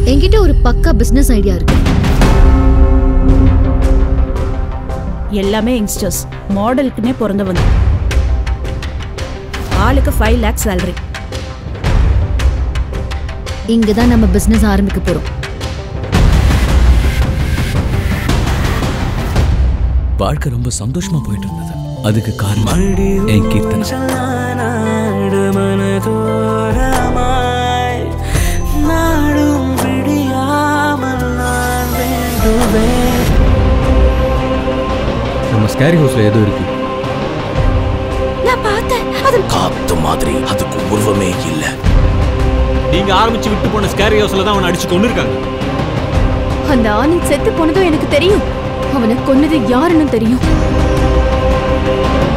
என்கிட்ட ஒரு பக்கா பிசினஸ் ஐடியா இருக்கு எல்லாமே யங்ஸ்டர்ஸ் மாடலுக்குன்னே பிறந்தவங்க ஆளுக்கு ஃபைவ் லேக்ஸ் சேலரி இங்க தான் நம்ம பிசினஸ் ஆரம்பிக்க போறோம் வாழ்க்கை ரொம்ப சந்தோஷமா போயிட்டு இருந்தது அதுக்கு காரணம் என் கீர்த்தனை நம்ம ஸ்கேரி ஹவுஸ்ல ஏதோ இருக்கு நான் பார்த்தேன் அது காத்து மாதிரி அதுக்கு உருவமே இல்ல நீங்க ஆரம்பிச்சு விட்டு போன ஸ்கேரி ஹவுஸ்ல தான் அவனை அடிச்சு கொண்டு இருக்காங்க அந்த ஆனந்த் செத்து போனதும் எனக்கு தெரியும் அவனை கொன்னது யாருன்னு தெரியும்